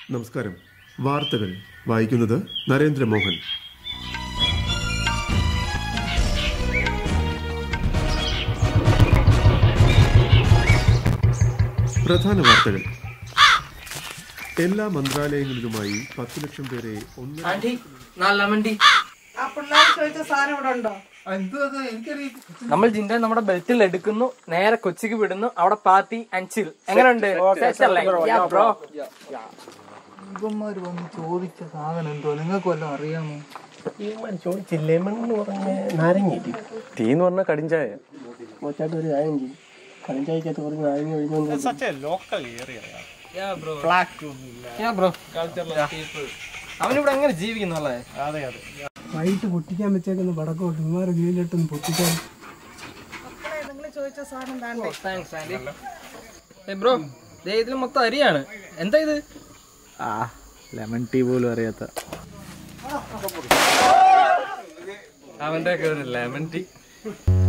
നമസ്കാരം വാർത്തകൾ വായിക്കുന്നത് നരേന്ദ്രമോഹൻ പ്രധാന വാർത്തകൾ എല്ലാ മന്ത്രാലയങ്ങളിലുമായി പത്ത് ലക്ഷം പേരെ ഒന്നര ആന്റി നാല് വണ്ടി ആ പിള്ളേർ ചോദിച്ച സാധനം ഇവിടെ ഉണ്ടോ നമ്മൾ ജിന്റെ നമ്മുടെ ബെൽറ്റിൽ എടുക്കുന്നു നേരെ കൊച്ചിക്ക് വിടുന്നു അവിടെ പാത്തി അഞ്ചിൽ എങ്ങനെയുണ്ട് Set അല്ലേ? Yeah, bro. ഇവന്മാര് വന്ന് ചോദിച്ച സാധനം എന്തോ നിങ്ങൾക്ക് വല്ലതും അറിയാമോ ചോദിച്ച് ലെമൺ എന്ന് പറഞ്ഞ നാരങ്ങയില്ലേ ടീ എന്ന് പറഞ്ഞാൽ കടിഞ്ചായ മോച്ചാട്ട് ഒരു കാര്യം ചെയ്യും കളിഞ്ചായ്ക്കകത്ത് കുറച്ച് നാരങ്ങ ഒഴിഞ്ഞു Yeah, bro. Yeah, bro. അവനിവിടെ എങ്ങനെ ജീവിക്കുന്നല്ലേ വൈകിട്ട് പൊട്ടിക്കാൻ വെച്ചേക്കുന്ന പടക്കോട്ട് ഇമാരെ വീട്ടിലിട്ടൊന്ന് പൊട്ടിക്കാൻ മക്കളെ നിങ്ങൾ ചോദിച്ച സാധനം വേണ്ടേ താങ്ക്സ് ആന്റി ബ്രോ ദേ ഇതിൽ മൊത്തം അരിയാണ് എന്താ ഇത് ആ ലെമൺ ടീ പോലും അറിയാത്ത അവന്റെ ഒക്കെ ഒരു ലെമൺ ടീ